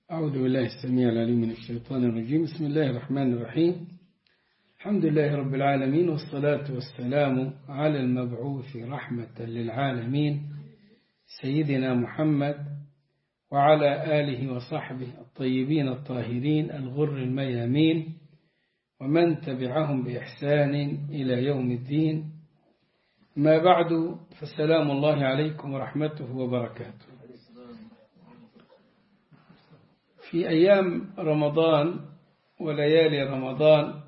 أعوذ بالله السميع العليم من الشيطان الرجيم بسم الله الرحمن الرحيم الحمد لله رب العالمين والصلاة والسلام على المبعوث رحمة للعالمين سيدنا محمد وعلى آله وصحبه الطيبين الطاهرين الغر الميامين ومن تبعهم بإحسان إلى يوم الدين ما بعد فالسلام الله عليكم ورحمته وبركاته في أيام رمضان وليالي رمضان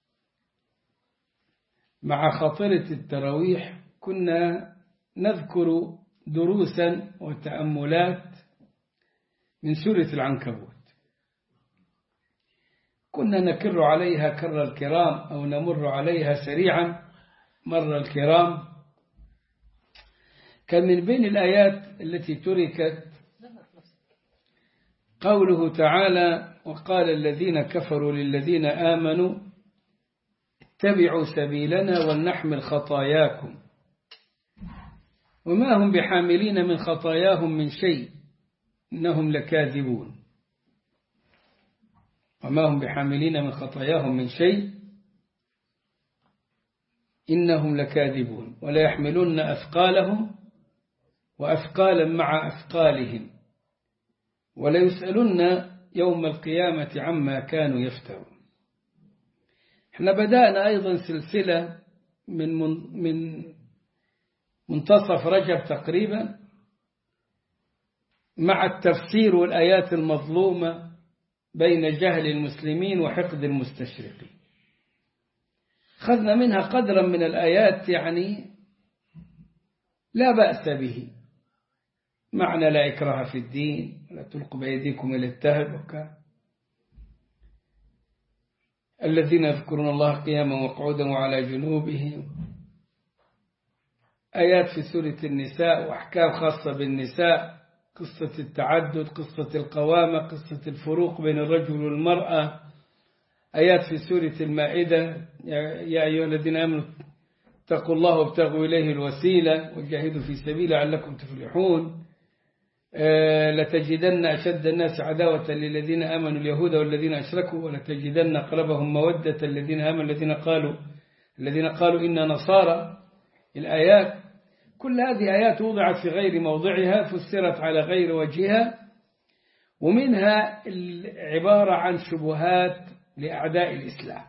مع خاطرة التراويح كنا نذكر دروسا وتأملات من سورة العنكبوت كنا نكر عليها كر الكرام أو نمر عليها سريعا مر الكرام كان من بين الآيات التي تركت قوله تعالى وقال الذين كفروا للذين آمنوا اتبعوا سبيلنا ولنحمل خطاياكم وما هم بحاملين من خطاياهم من شيء إنهم لكاذبون وما هم بحاملين من خطاياهم من شيء إنهم لكاذبون ولا يحملون أثقالهم وأثقالا مع أثقالهم ولا يسألن يوم القيامة عما كانوا يفترون احنا بدأنا أيضا سلسلة من من منتصف رجب تقريبا مع التفسير والآيات المظلومة بين جهل المسلمين وحقد المستشرقين خذنا منها قدرا من الآيات يعني لا بأس به معنى لا إكراه في الدين لا تلقوا بأيديكم إلى التهلكة الذين يذكرون الله قياما وقعودا وعلى جنوبهم آيات في سورة النساء وأحكام خاصة بالنساء قصة التعدد قصة القوامة قصة الفروق بين الرجل والمرأة آيات في سورة المائدة يا أيها الذين آمنوا اتقوا الله وابتغوا إليه الوسيلة وجاهدوا في سبيل لعلكم تفلحون لتجدن أشد الناس عداوة للذين آمنوا اليهود والذين أشركوا ولتجدن أقربهم مودة الذين آمنوا الذين قالوا الذين قالوا إنا نصارى الآيات كل هذه آيات وضعت في غير موضعها فسرت على غير وجهها ومنها عبارة عن شبهات لأعداء الإسلام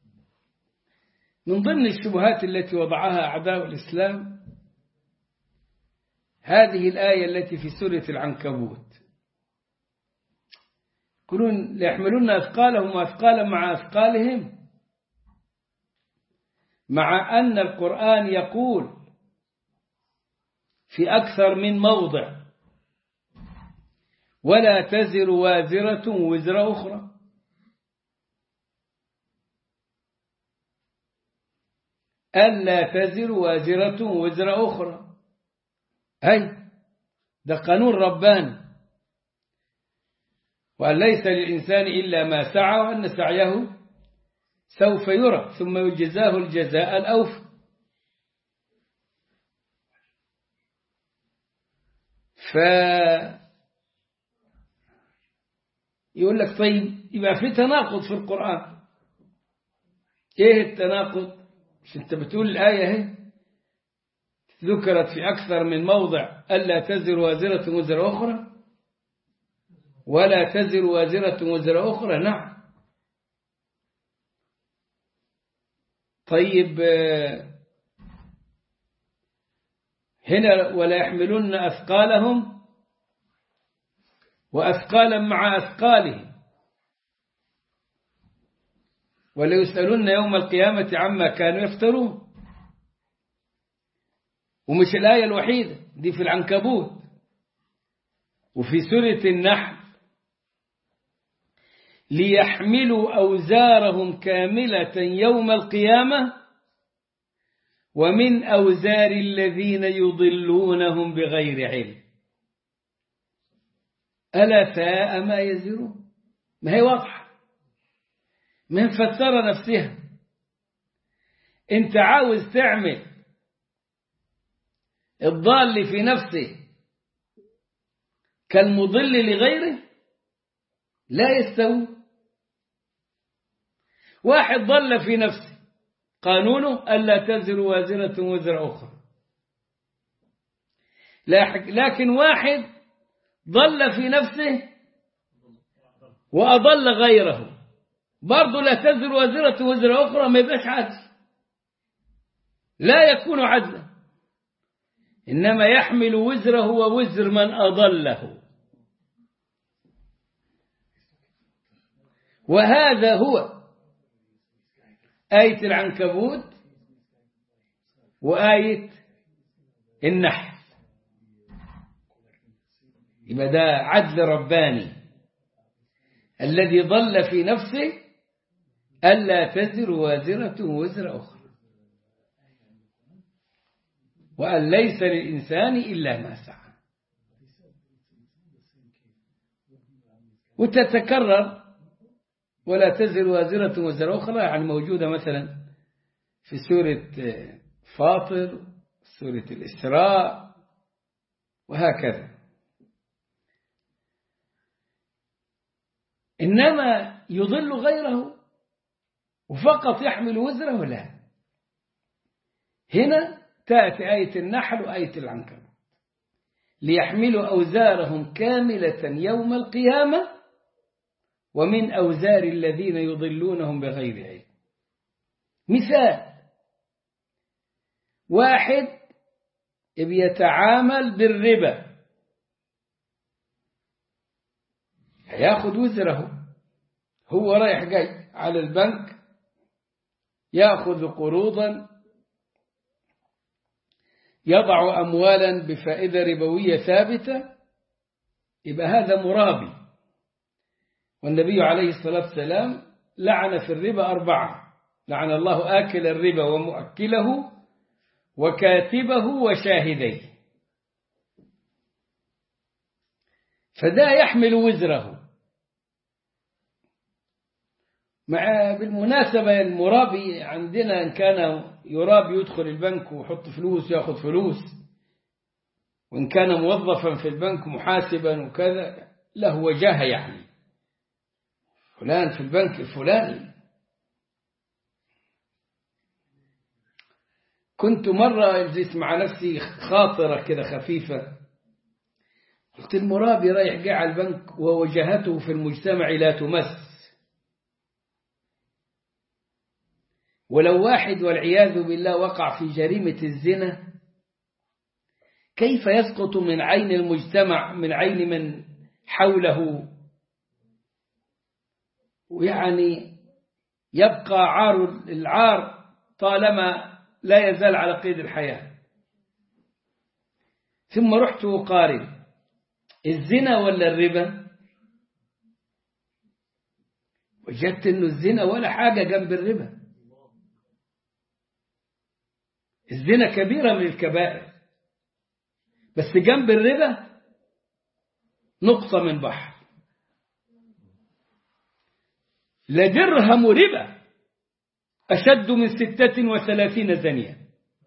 من ضمن الشبهات التي وضعها أعداء الإسلام هذه الآية التي في سورة العنكبوت يقولون ليحملون أثقالهم وأثقالا مع أثقالهم مع أن القرآن يقول في أكثر من موضع ولا تزر وازرة وزر أخرى ألا تزر وازرة وزر أخرى أي ده قانون رباني وأن ليس للإنسان إلا ما سعى وأن سعيه سوف يرى ثم يجزاه الجزاء الأوفى ف يقول لك طيب يبقى في تناقض في القرآن ايه التناقض مش انت بتقول الآية اهي ذكرت في أكثر من موضع ألا تزر وازرة وزر أخرى ولا تزر وازرة وزر أخرى نعم طيب هنا ولا يحملن أثقالهم وأثقالا مع أثقالهم ولا يسألون يوم القيامة عما كانوا يفترون ومش الآية الوحيدة دي في العنكبوت وفي سورة النحل ليحملوا أوزارهم كاملة يوم القيامة ومن أوزار الذين يضلونهم بغير علم ألا ساء ما يزرون ما هي واضحة ما مفسرة نفسها انت عاوز تعمل الضال في نفسه كالمضل لغيره لا يستوي واحد ضل في نفسه قانونه ألا تزر وازرة وزر أخرى لكن واحد ضل في نفسه وأضل غيره برضه لا تزر وازرة وزر أخرى ما يبقاش عدل لا يكون عدلا إنما يحمل وزره ووزر من أضله وهذا هو آية العنكبوت وآية النحل يبقى ده عدل رباني الذي ضل في نفسه ألا تزر وازرة وزر أخرى وأن ليس للإنسان إلا ما سعى وتتكرر ولا تزر وازرة وزر أخرى يعني موجودة مثلا في سورة فاطر سورة الإسراء وهكذا إنما يضل غيره وفقط يحمل وزره لا هنا تأتي آية النحل وآية العنكبوت ليحملوا أوزارهم كاملة يوم القيامة ومن أوزار الذين يضلونهم بغير علم مثال واحد بيتعامل بالربا هياخد وزره هو رايح جاي على البنك ياخذ قروضا يضع أموالا بفائدة ربوية ثابتة يبقى هذا مرابي والنبي عليه الصلاة والسلام لعن في الربا أربعة لعن الله آكل الربا ومؤكله وكاتبه وشاهديه فده يحمل وزره مع بالمناسبة المرابي عندنا إن كان يرابي يدخل البنك ويحط فلوس ياخذ فلوس وإن كان موظفا في البنك محاسبا وكذا له وجاهة يعني فلان في البنك الفلاني كنت مرة أجلس مع نفسي خاطرة كده خفيفة قلت المرابي رايح جاي على البنك ووجهته في المجتمع لا تمس ولو واحد والعياذ بالله وقع في جريمة الزنا كيف يسقط من عين المجتمع من عين من حوله ويعني يبقى عار العار طالما لا يزال على قيد الحياة ثم رحت أقارن الزنا ولا الربا وجدت أنه الزنا ولا حاجة جنب الربا الزنا كبيرة من الكبائر بس جنب الربا نقطة من بحر لدرهم ربا أشد من ستة وثلاثين زنية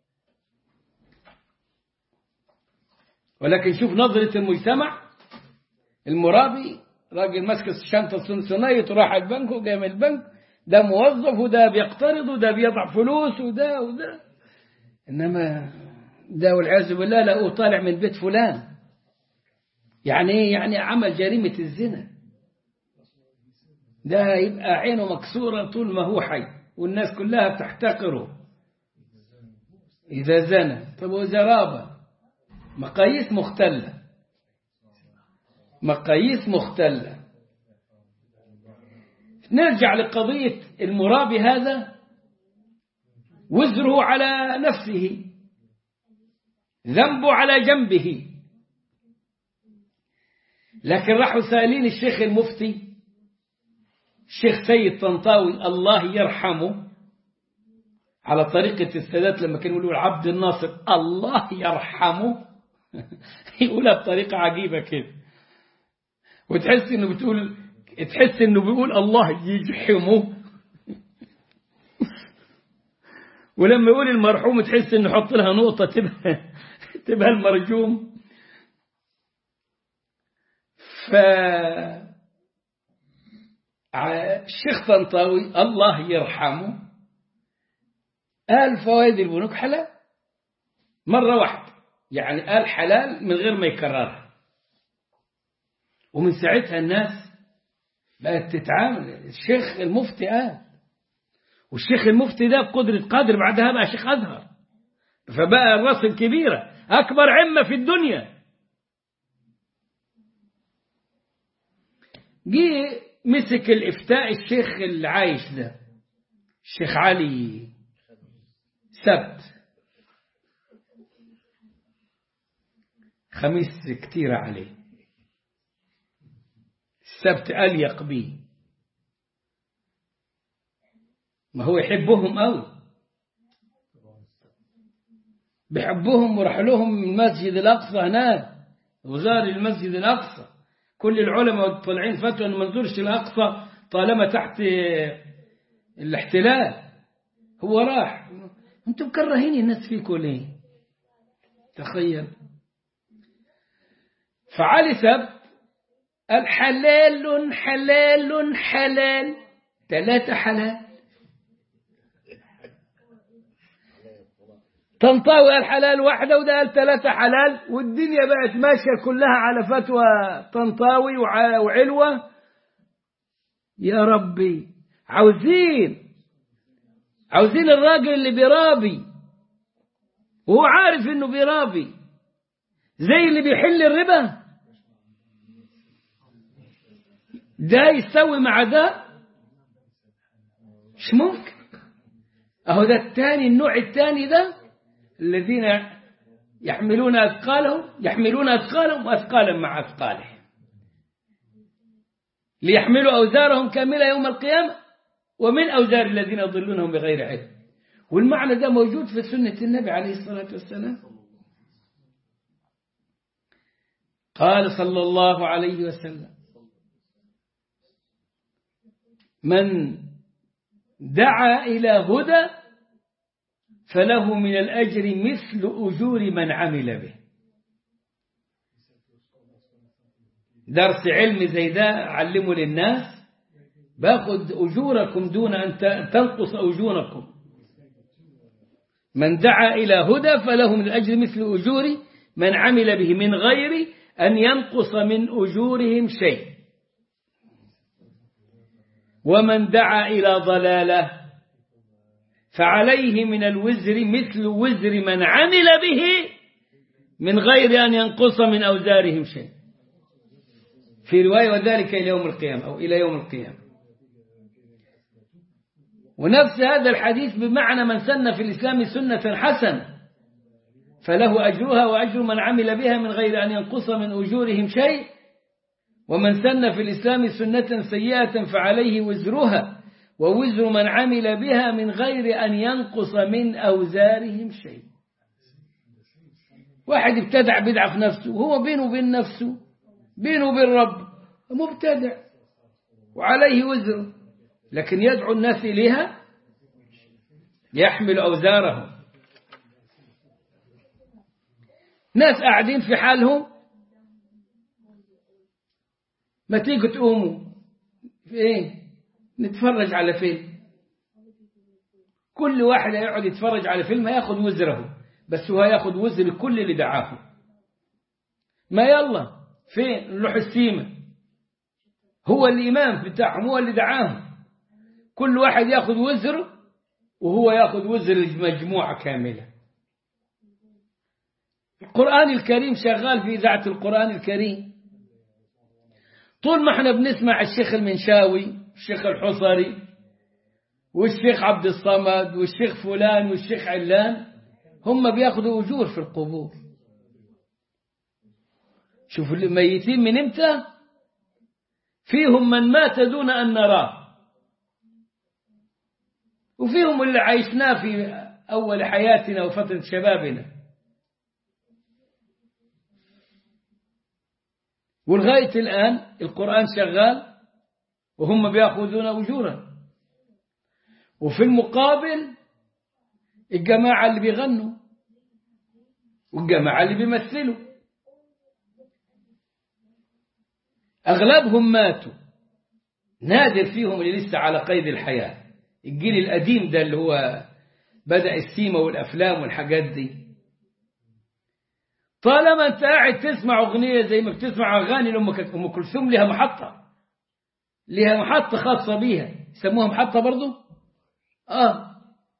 ولكن شوف نظرة المجتمع المرابي راجل ماسك الشنطة السنسونية راح البنك وجاي من البنك ده موظف وده بيقترض وده بيضع فلوس وده وده إنما ده والعياذ بالله لقوه طالع من بيت فلان يعني ايه يعني عمل جريمة الزنا ده يبقى عينه مكسورة طول ما هو حي والناس كلها بتحتقره إذا زنى طب وإذا رابى مقاييس مختلة مقاييس مختلة نرجع لقضية المرابي هذا وزره على نفسه ذنبه على جنبه لكن راحوا سائلين الشيخ المفتي الشيخ سيد طنطاوي الله يرحمه على طريقة السادات لما كانوا يقولوا العبد الناصر الله يرحمه يقولها بطريقة عجيبة كده وتحس انه بتقول تحس انه بيقول الله يجحمه ولما يقول المرحوم تحس انه يحط لها نقطة تبقى تبقى المرجوم ف الشيخ طنطاوي الله يرحمه قال فوائد البنوك حلال مرة واحدة يعني قال حلال من غير ما يكررها ومن ساعتها الناس بقت تتعامل الشيخ المفتي قال والشيخ المفتي ده بقدرة قادر بعدها بقى شيخ أزهر فبقى الراس الكبيرة أكبر عمة في الدنيا جه مسك الإفتاء الشيخ اللي عايش ده الشيخ علي سبت خميس كتير عليه السبت أليق به ما هو يحبهم أوي بيحبهم وراح لهم المسجد الأقصى هناك وزار المسجد الأقصى كل العلماء طالعين فتوى أن ما نزورش الأقصى طالما تحت الاحتلال هو راح انتم مكرهين الناس فيكم ليه تخيل فعلي سبت الحلال حلال حلال ثلاثة حلال تنطوي الحلال واحدة وده قال ثلاثة حلال والدنيا بقت ماشية كلها على فتوى تنطاوي وعلوة يا ربي عاوزين عاوزين الراجل اللي بيرابي وهو عارف انه بيرابي زي اللي بيحل الربا ده يستوي مع ده مش ممكن اهو ده الثاني النوع الثاني ده الذين يحملون اثقالهم يحملون اثقالهم واثقالا مع اثقالهم ليحملوا اوزارهم كامله يوم القيامه ومن اوزار الذين يضلونهم بغير علم والمعنى ده موجود في سنه النبي عليه الصلاه والسلام قال صلى الله عليه وسلم من دعا إلى هدى فله من الأجر مثل أجور من عمل به درس علم زي ده علمه للناس باخد أجوركم دون أن تنقص أجوركم من دعا إلى هدى فله من الأجر مثل أجور من عمل به من غير أن ينقص من أجورهم شيء ومن دعا إلى ضلاله فعليه من الوزر مثل وزر من عمل به من غير أن ينقص من أوزارهم شيء في رواية وذلك إلى يوم القيامة أو إلى يوم القيامة ونفس هذا الحديث بمعنى من سن في الإسلام سنة حسنة فله أجرها وأجر من عمل بها من غير أن ينقص من أجورهم شيء ومن سن في الإسلام سنة سيئة فعليه وزرها ووزر من عمل بها من غير أن ينقص من أوزارهم شيء واحد ابتدع بدعة في نفسه وهو بينه وبين نفسه بينه وبين رب مبتدع وعليه وزر لكن يدعو الناس إليها يحمل أوزارهم ناس قاعدين في حالهم ما تيجوا تقوموا في ايه نتفرج على فيلم كل واحد هيقعد يتفرج على فيلم هياخد وزره بس هو هياخد وزر كل اللي دعاه ما يلا فين نروح السيما هو الإمام بتاعهم هو اللي دعاهم كل واحد ياخد وزر وهو ياخد وزر المجموعة كاملة القرآن الكريم شغال في إذاعة القرآن الكريم طول ما احنا بنسمع الشيخ المنشاوي الشيخ الحصري والشيخ عبد الصمد والشيخ فلان والشيخ علان هم بياخدوا أجور في القبور شوفوا الميتين من امتى فيهم من مات دون أن نراه وفيهم اللي عايشناه في أول حياتنا وفترة شبابنا ولغاية الآن القرآن شغال وهم بيأخذون أجورا وفي المقابل الجماعة اللي بيغنوا والجماعة اللي بيمثلوا أغلبهم ماتوا نادر فيهم اللي لسه على قيد الحياة الجيل القديم ده اللي هو بدأ السيما والأفلام والحاجات دي طالما أنت قاعد تسمع أغنية زي ما بتسمع أغاني لأم كلثوم لها محطة لها محطة خاصة بيها يسموها محطة برضو آه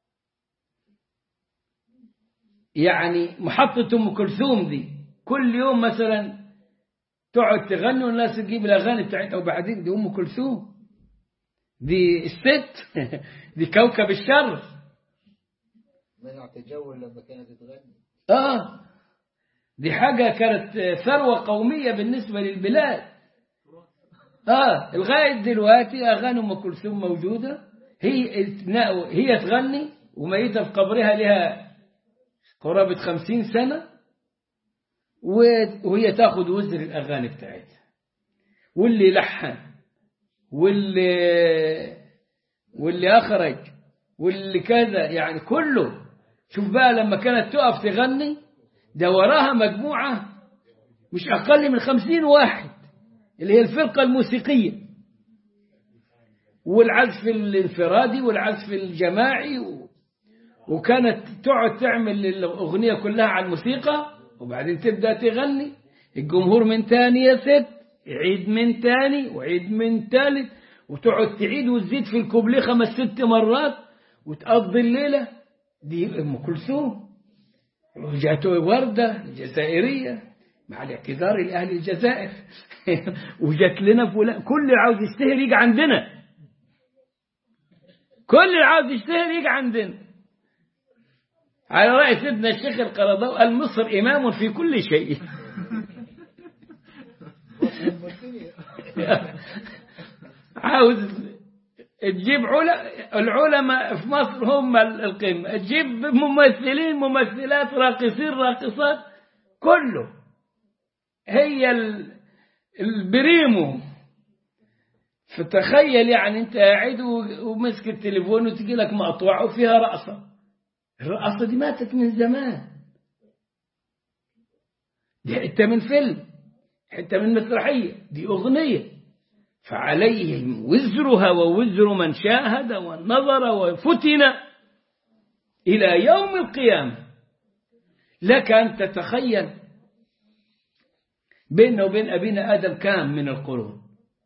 يعني محطة أم كلثوم دي كل يوم مثلا تقعد تغني والناس تجيب الأغاني بتاعتها وبعدين دي أم كلثوم دي الست دي كوكب الشر منع تجول لما كانت تغني آه دي حاجة كانت ثروة قومية بالنسبة للبلاد آه لغاية دلوقتي أغاني أم كلثوم موجودة هي هي تغني وميتة في قبرها لها قرابة خمسين سنة وهي تاخد وزر الأغاني بتاعتها واللي لحن واللي واللي أخرج واللي كذا يعني كله شوف بقى لما كانت تقف تغني ده وراها مجموعة مش أقل من خمسين واحد اللي هي الفرقة الموسيقية والعزف الانفرادي والعزف الجماعي و... وكانت تقعد تعمل الأغنية كلها على الموسيقى وبعدين تبدأ تغني الجمهور من تاني يا ست يعيد من تاني وعيد من تالت وتقعد تعيد وتزيد في الكوبليه خمس ست مرات وتقضي الليلة دي أم كلثوم وجات وردة الجزائرية مع الاعتذار لأهل الجزائر وجات لنا فلان كل اللي عاوز يشتهر يجي عندنا كل اللي عاوز يشتهر يجي عندنا على رأي سيدنا الشيخ القرضاوي قال مصر إمام في كل شيء عاوز تجيب العلماء في مصر هم القمة تجيب ممثلين ممثلات راقصين راقصات كله هي البريمو فتخيل يعني انت قاعد ومسك التليفون وتجي لك مقطوعة وفيها رقصة الرقصة دي ماتت من زمان دي حتة من فيلم حتة من مسرحية دي أغنية فعليهم وزرها ووزر من شاهد ونظر وفتن إلى يوم القيامة لك أن تتخيل بيننا وبين أبينا آدم كام من القرون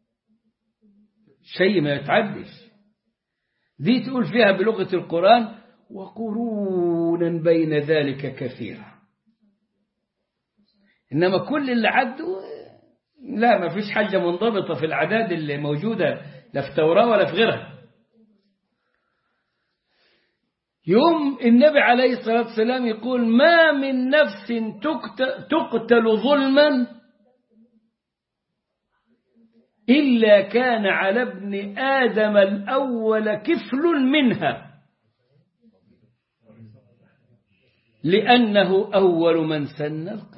شيء ما يتعدش دي تقول فيها بلغة القرآن وقرونا بين ذلك كثيرا إنما كل اللي عدوا لا ما فيش حاجة منضبطة في الأعداد اللي موجودة لا في التوراة ولا في غيرها يوم النبي عليه الصلاة والسلام يقول ما من نفس تقتل ظلما إلا كان على ابن آدم الأول كفل منها لأنه أول من سن القتل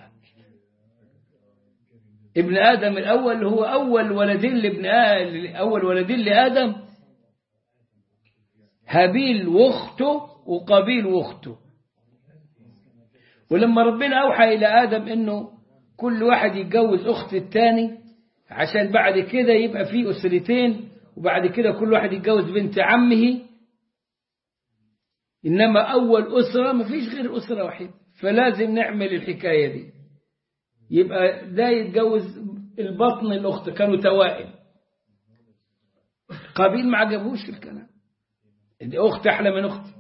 ابن آدم الأول هو أول ولدين لابن أول ولدين لآدم هابيل واخته وقابيل واخته ولما ربنا أوحى إلى آدم إنه كل واحد يتجوز أخت التاني عشان بعد كده يبقى في أسرتين وبعد كده كل واحد يتجوز بنت عمه إنما أول أسرة ما فيش غير أسرة واحدة فلازم نعمل الحكاية دي يبقى ده يتجوز البطن الأخت كانوا توائم قابيل ما عجبوش الكلام دي أخت أحلى من أختك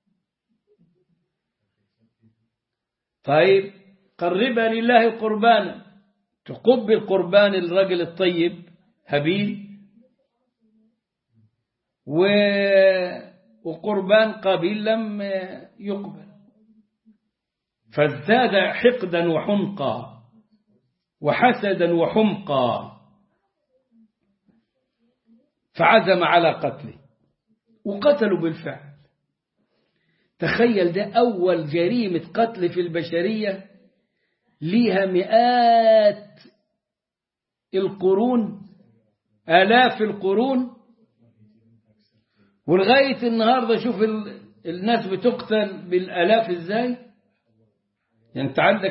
طيب قربها لله قربانا تقبل قربان الرجل الطيب هابيل و وقربان قابيل لم يقبل فازداد حقدا وحنقا وحسدا وحمقا فعزم على قتله وقتلوا بالفعل تخيل ده أول جريمة قتل في البشرية ليها مئات القرون آلاف القرون ولغاية النهاردة شوف الناس بتقتل بالآلاف ازاي يعني انت عندك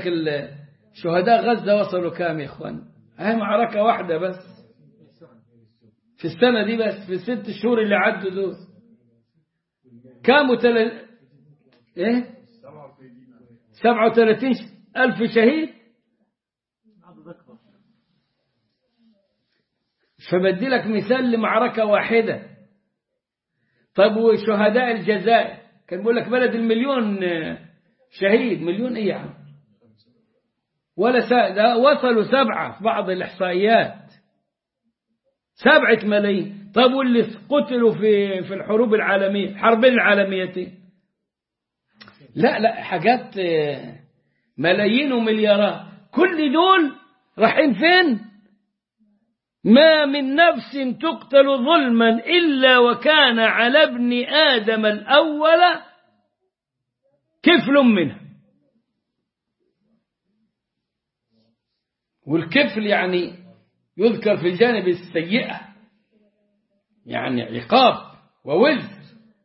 شهداء غزة وصلوا كام يا اخوان هاي معركة واحدة بس في السنة دي بس في الست شهور اللي عدوا دول كانوا تل... ايه 37 ألف شهيد فبدي لك مثال لمعركة واحدة طيب وشهداء الجزائر كان بيقول لك بلد المليون شهيد مليون ايه يا عم ولا سا... ده وصلوا سبعة في بعض الإحصائيات سبعة ملايين طب واللي قتلوا في في الحروب العالمية الحربين العالميتين لا لا حاجات ملايين ومليارات كل دول رايحين فين ما من نفس تقتل ظلما إلا وكان على ابن آدم الأول كفل منها والكفل يعني يذكر في الجانب السيئة يعني عقاب ووزر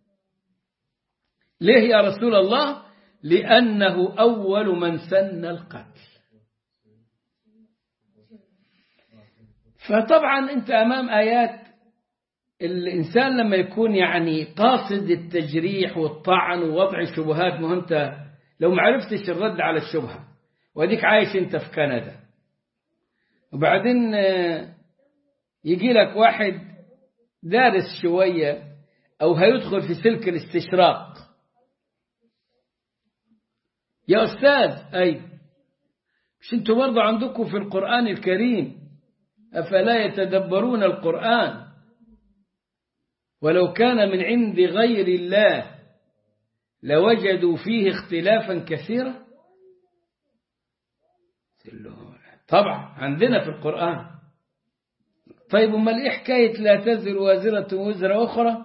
ليه يا رسول الله لأنه أول من سن القتل فطبعا أنت أمام آيات الإنسان لما يكون يعني قاصد التجريح والطعن ووضع الشبهات ما أنت لو ما عرفتش الرد على الشبهة واديك عايش أنت في كندا وبعدين يجي لك واحد دارس شوية أو هيدخل في سلك الاستشراق يا أستاذ أي مش أنتوا برضه عندكم في القرآن الكريم أفلا يتدبرون القرآن ولو كان من عند غير الله لوجدوا فيه اختلافا كثيرا طبعا عندنا في القرآن طيب امال ايه حكاية لا تزر وازرة وزر أخرى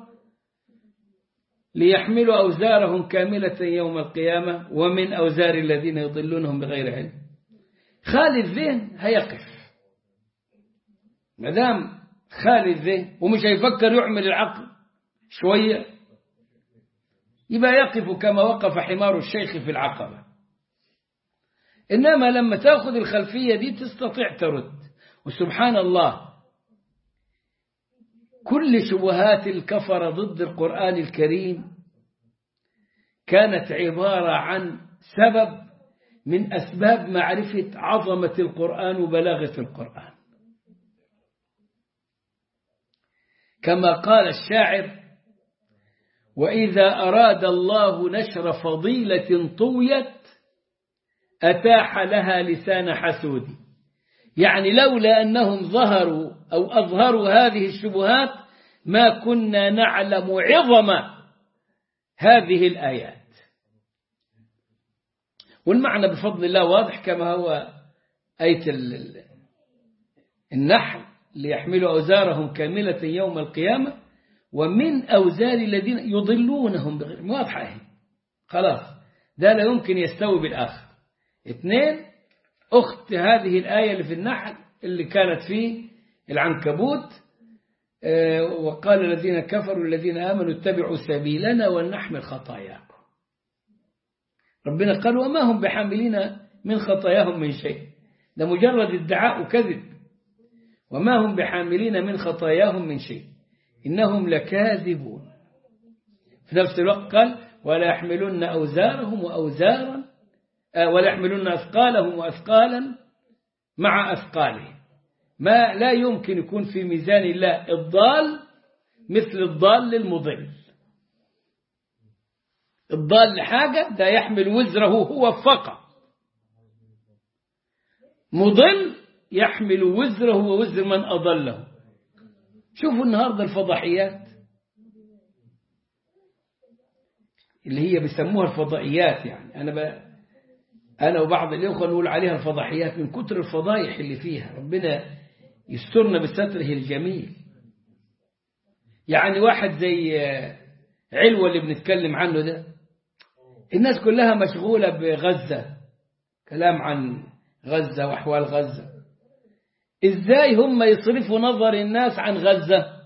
ليحملوا أوزارهم كاملة يوم القيامة ومن أوزار الذين يضلونهم بغير علم خالي الذهن هيقف ما دام خالي الذهن ومش هيفكر يعمل العقل شوية يبقى يقف كما وقف حمار الشيخ في العقبة إنما لما تأخذ الخلفية دي تستطيع ترد وسبحان الله كل شبهات الكفر ضد القرآن الكريم كانت عبارة عن سبب من أسباب معرفة عظمة القرآن وبلاغة القرآن كما قال الشاعر وإذا أراد الله نشر فضيلة طويت أتاح لها لسان حسود يعني لولا أنهم ظهروا أو أظهروا هذه الشبهات ما كنا نعلم عظم هذه الآيات والمعنى بفضل الله واضح كما هو آية النحل ليحملوا أوزارهم كاملة يوم القيامة ومن أوزار الذين يضلونهم بغير واضحة خلاص ده لا يمكن يستوي بالآخر اثنين أخت هذه الآية اللي في النحل اللي كانت في العنكبوت وقال الذين كفروا الذين آمنوا اتبعوا سبيلنا ولنحمل خطاياكم ربنا قال وما هم بحاملين من خطاياهم من شيء ده مجرد ادعاء وكذب وما هم بحاملين من خطاياهم من شيء إنهم لكاذبون في نفس الوقت قال ولا يحملن أوزارهم وأوزارا ولا يحملن أثقالهم وأثقالا مع أثقالهم ما لا يمكن يكون في ميزان الله الضال مثل الضال المضل الضال لحاجة ده يحمل وزره هو فقط مضل يحمل وزره ووزر من أضله شوفوا النهاردة الفضحيات اللي هي بيسموها الفضائيات يعني أنا ب... أنا وبعض الإخوة نقول عليها الفضحيات من كتر الفضايح اللي فيها ربنا يسترنا بستره الجميل يعني واحد زي علوة اللي بنتكلم عنه ده الناس كلها مشغولة بغزة كلام عن غزة وأحوال غزة إزاي هم يصرفوا نظر الناس عن غزة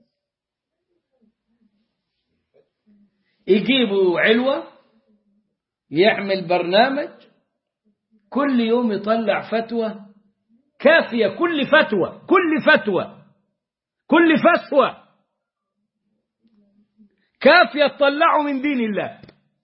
يجيبوا علوة يعمل برنامج كل يوم يطلع فتوى كافية كل فتوى كل فتوى كل فتوى كافية تطلعه من دين الله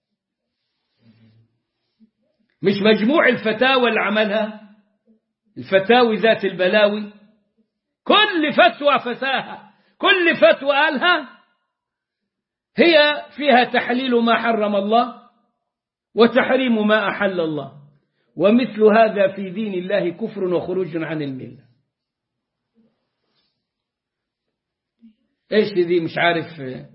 مش مجموع الفتاوى اللي عملها الفتاوي ذات البلاوي كل فتوى فتاها كل فتوى قالها هي فيها تحليل ما حرم الله وتحريم ما أحل الله ومثل هذا في دين الله كفر وخروج عن الملة ايش دي مش عارف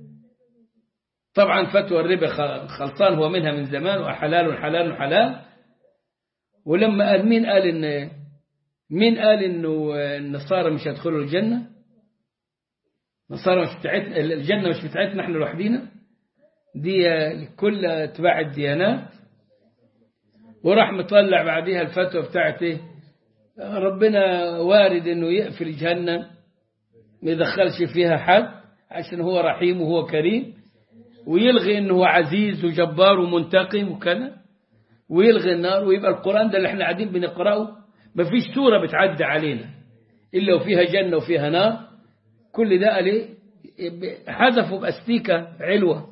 طبعا فتوى الربا خلصان هو منها من زمان وحلال حلال حلال ولما قال مين قال ان مين قال انه النصارى مش هيدخلوا الجنة النصارى مش بتاعتنا الجنة مش بتاعتنا احنا لوحدينا دي كل اتباع الديانات وراح مطلع بعديها الفتوى بتاعت ايه ربنا وارد انه يقفل جهنم ما يدخلش فيها حد عشان هو رحيم وهو كريم ويلغي انه هو عزيز وجبار ومنتقم وكذا ويلغي النار ويبقى القرآن ده اللي احنا قاعدين بنقرأه ما فيش سورة بتعدي علينا إلا وفيها جنة وفيها نار كل ده عليه حذفوا بأستيكة علوة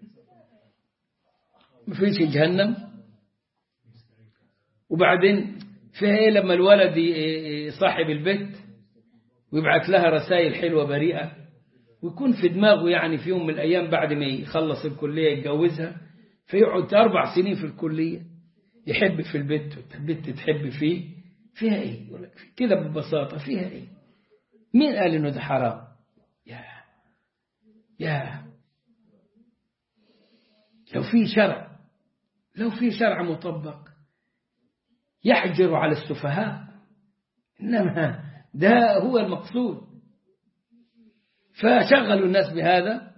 ما فيش جهنم وبعدين فيها ايه لما الولد صاحب البيت ويبعث لها رسائل حلوة بريئة ويكون في دماغه يعني في يوم من الأيام بعد ما يخلص الكلية يتجوزها فيقعد أربع سنين في الكلية يحب في البيت والبنت تحب فيه فيها ايه كده ببساطة فيها ايه مين قال انه ده حرام يا يا لو في شرع لو في شرع مطبق يحجر على السفهاء إنما ده هو المقصود فشغلوا الناس بهذا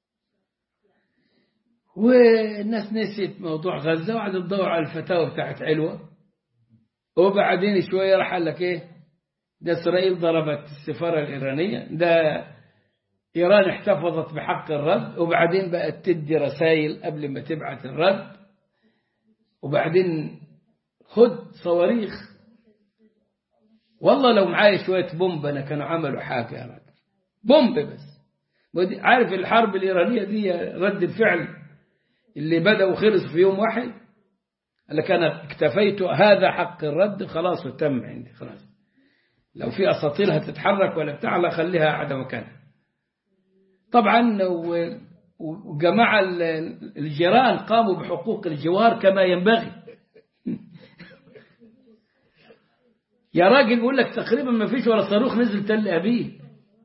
والناس نسيت موضوع غزة وقعدوا تدور على الفتاوى بتاعت علوة وبعدين شوية راح قال لك ايه ده إسرائيل ضربت السفارة الإيرانية ده إيران احتفظت بحق الرد وبعدين بقت تدي رسائل قبل ما تبعت الرد وبعدين خد صواريخ والله لو معايا شوية بومب أنا كانوا عملوا حاجة يا راجل بومب بس عارف الحرب الإيرانية دي رد الفعل اللي بدأ وخلص في يوم واحد قال لك أنا اكتفيت هذا حق الرد خلاص وتم عندي خلاص لو في أساطير هتتحرك ولا بتاع لا خليها قاعدة مكانها طبعا وجماعة الجيران قاموا بحقوق الجوار كما ينبغي يا راجل بيقول لك تقريبا ما فيش ولا صاروخ نزل تل أبيب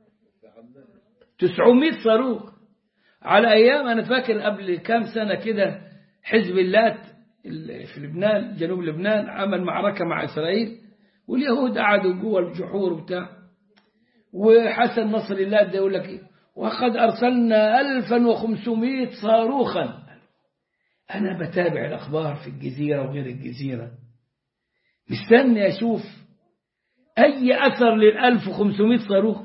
900 صاروخ على أيام أنا فاكر قبل كام سنة كده حزب اللات في لبنان جنوب لبنان عمل معركة مع إسرائيل واليهود قعدوا جوه الجحور وبتاع وحسن نصر الله ده يقول لك إيه وقد أرسلنا 1500 صاروخا أنا بتابع الأخبار في الجزيرة وغير الجزيرة مستني أشوف أي أثر لل 1500 صاروخ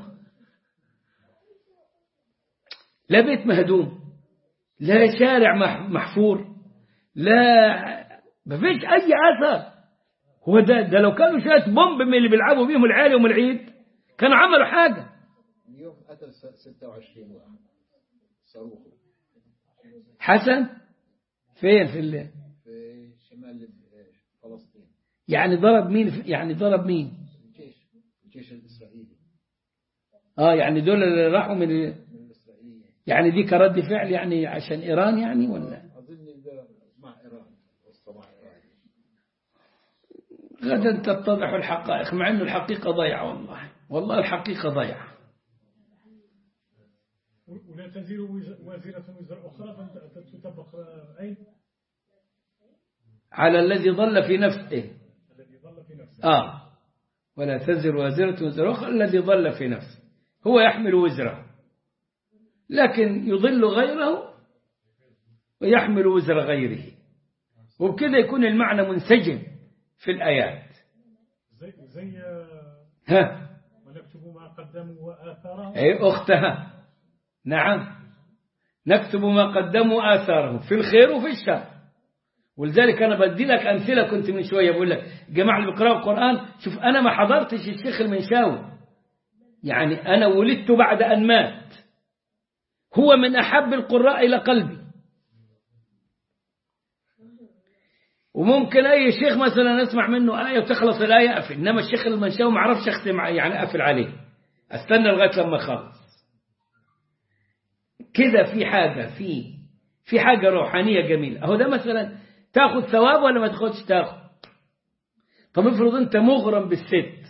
لا بيت مهدوم لا شارع محفور لا ما فيش أي أثر هو ده, ده لو كانوا شوية بومب من اللي بيلعبوا بيهم العيال يوم العيد كانوا عملوا حاجة اليوم قتل 26 واحد صاروخ حسن فين في الليل في شمال فلسطين يعني ضرب مين يعني ضرب مين الجيش الجيش الإسرائيلي اه يعني دول اللي راحوا من من الإسرائيليين يعني دي كرد فعل يعني عشان إيران يعني ولا أظن ده مع إيران وسط مع إيران غدا تتضح الحقائق مع أنه الحقيقة ضيعة والله والله الحقيقة ضيعة ولا تزير وز- وازرة وزر أخرى فتطبق أين على الذي ضل في نفسه الذي ظل في نفسه آه ولا تزر وازرة وزر أخرى الذي ضل في نفسه هو يحمل وزره لكن يضل غيره ويحمل وزر غيره وبكذا يكون المعنى منسجم في الآيات زي زي ها ونكتب ما قدموا وآثارهم أي أختها نعم نكتب ما قدموا آثارهم في الخير وفي الشر ولذلك أنا بدي لك أمثلة كنت من شوية بقول لك جماعة اللي بيقرأوا القرآن شوف أنا ما حضرتش الشيخ المنشاوي يعني أنا ولدت بعد أن مات هو من أحب القراء إلى قلبي وممكن أي شيخ مثلا أسمع منه آية وتخلص الآية أقفل إنما الشيخ المنشاوي ما أعرفش أختم يعني أقفل عليه أستنى لغاية لما أخلص كده في حاجة في في حاجة روحانية جميلة أهو ده مثلا تاخد ثواب ولا ما تاخدش تاخد طب افرض أنت مغرم بالست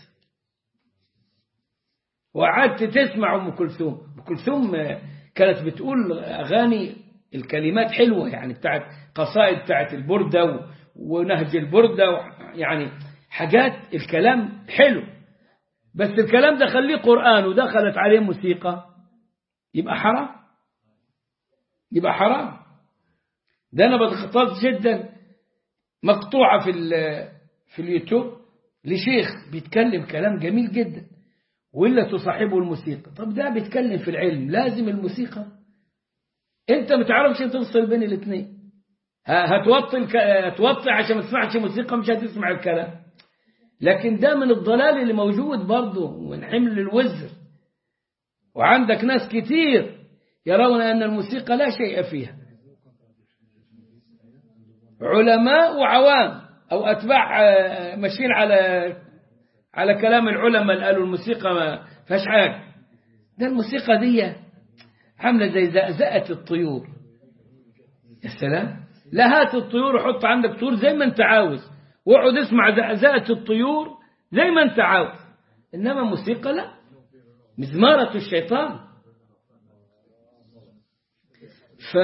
وقعدت تسمع أم كلثوم أم كلثوم كانت بتقول أغاني الكلمات حلوة يعني بتاعت قصائد بتاعت البردة ونهج البردة يعني حاجات الكلام حلو بس الكلام ده خليه قرآن ودخلت عليه موسيقى يبقى حرام يبقى حرام ده أنا بتخطط جدا مقطوعة في في اليوتيوب لشيخ بيتكلم كلام جميل جدا وإلا تصاحبه الموسيقى طب ده بيتكلم في العلم لازم الموسيقى انت ما تعرفش تفصل بين الاثنين هتوطي الك... هتوطي عشان ما تسمعش موسيقى مش هتسمع الكلام لكن ده من الضلال اللي موجود برضه ومن حمل الوزر وعندك ناس كتير يرون أن الموسيقى لا شيء فيها علماء وعوام أو أتباع ماشيين على على كلام العلماء اللي قالوا الموسيقى ما فيهاش حاجة ده الموسيقى دي عاملة زي زقزقة الطيور يا سلام لا هات الطيور وحط عندك طيور زي ما انت عاوز واقعد اسمع زقزقة الطيور زي ما انت عاوز انما موسيقى لا مزمارة الشيطان ف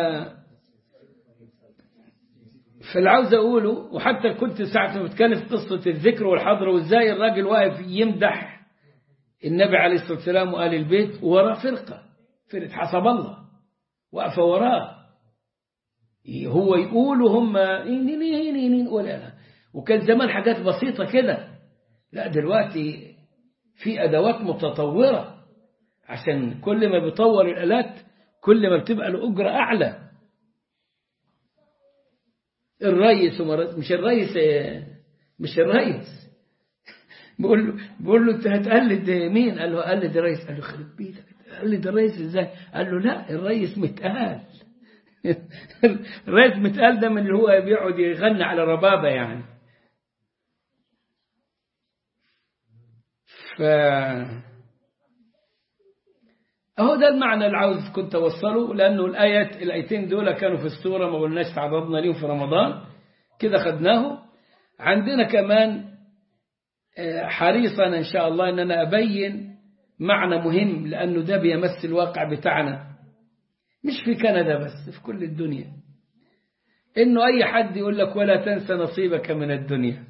فالعاوز اقوله وحتى كنت ساعة ما بتكلم في قصة الذكر والحضر وازاي الراجل واقف يمدح النبي عليه الصلاة والسلام وآل البيت وراه فرقة فرقة حسب الله واقفة وراه هو يقول وهم ولا وكان زمان حاجات بسيطة كده لا دلوقتي في أدوات متطورة عشان كل ما بيطور الآلات كل ما بتبقى الأجرة أعلى الرئيس مش الرئيس مش الرئيس بقول له بقول له انت هتقلد مين؟ قال له قلد الرئيس قال له خرب بيتك قلد الرئيس ازاي؟ قال له لا الرئيس متقال الرئيس متقال ده من اللي هو بيقعد يغني على ربابه يعني ف اهو ده المعنى اللي عاوز كنت اوصله لانه الايات الايتين دول كانوا في السوره ما قلناش تعرضنا ليهم في رمضان كده خدناه عندنا كمان حريصا ان شاء الله ان انا ابين معنى مهم لانه ده بيمس الواقع بتاعنا مش في كندا بس في كل الدنيا انه اي حد يقول لك ولا تنسى نصيبك من الدنيا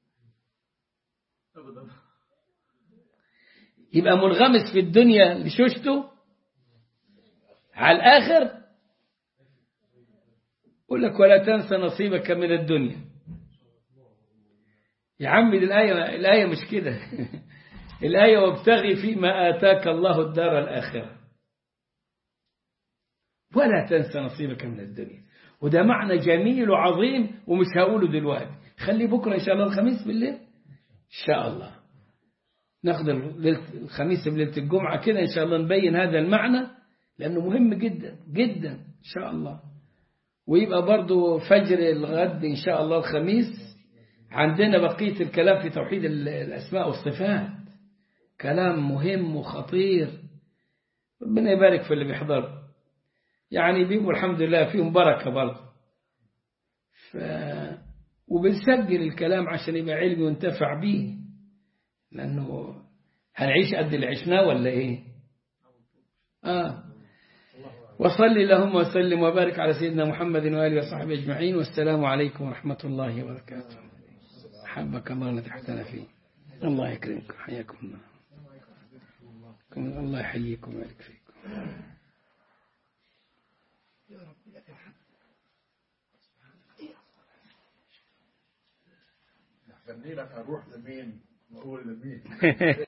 يبقى منغمس في الدنيا لشوشته على الآخر يقول لك ولا تنسى نصيبك من الدنيا يا عمي الآية, الآية مش كده الآية وابتغي فيما آتاك الله الدار الآخرة ولا تنسى نصيبك من الدنيا وده معنى جميل وعظيم ومش هقوله دلوقتي خلي بكرة إن شاء الله الخميس بالليل إن شاء الله ناخد الخميس بليلة الجمعة كده إن شاء الله نبين هذا المعنى لأنه مهم جدا جدا إن شاء الله ويبقى برضو فجر الغد إن شاء الله الخميس عندنا بقية الكلام في توحيد الأسماء والصفات كلام مهم وخطير ربنا يبارك في اللي بيحضر يعني بيبقوا الحمد لله فيهم بركة برضو ف... وبنسجل الكلام عشان يبقى علمي وانتفع بيه لأنه هنعيش قد اللي عشناه ولا إيه آه وصلي اللهم وسلم وبارك على سيدنا محمد وآله وصحبه أجمعين والسلام عليكم ورحمة الله وبركاته حبك الله نتحتنا فيه الله يكرمكم حياكم الله الله يحييكم ويبارك فيكم خلي لك اروح لمين واقول لمين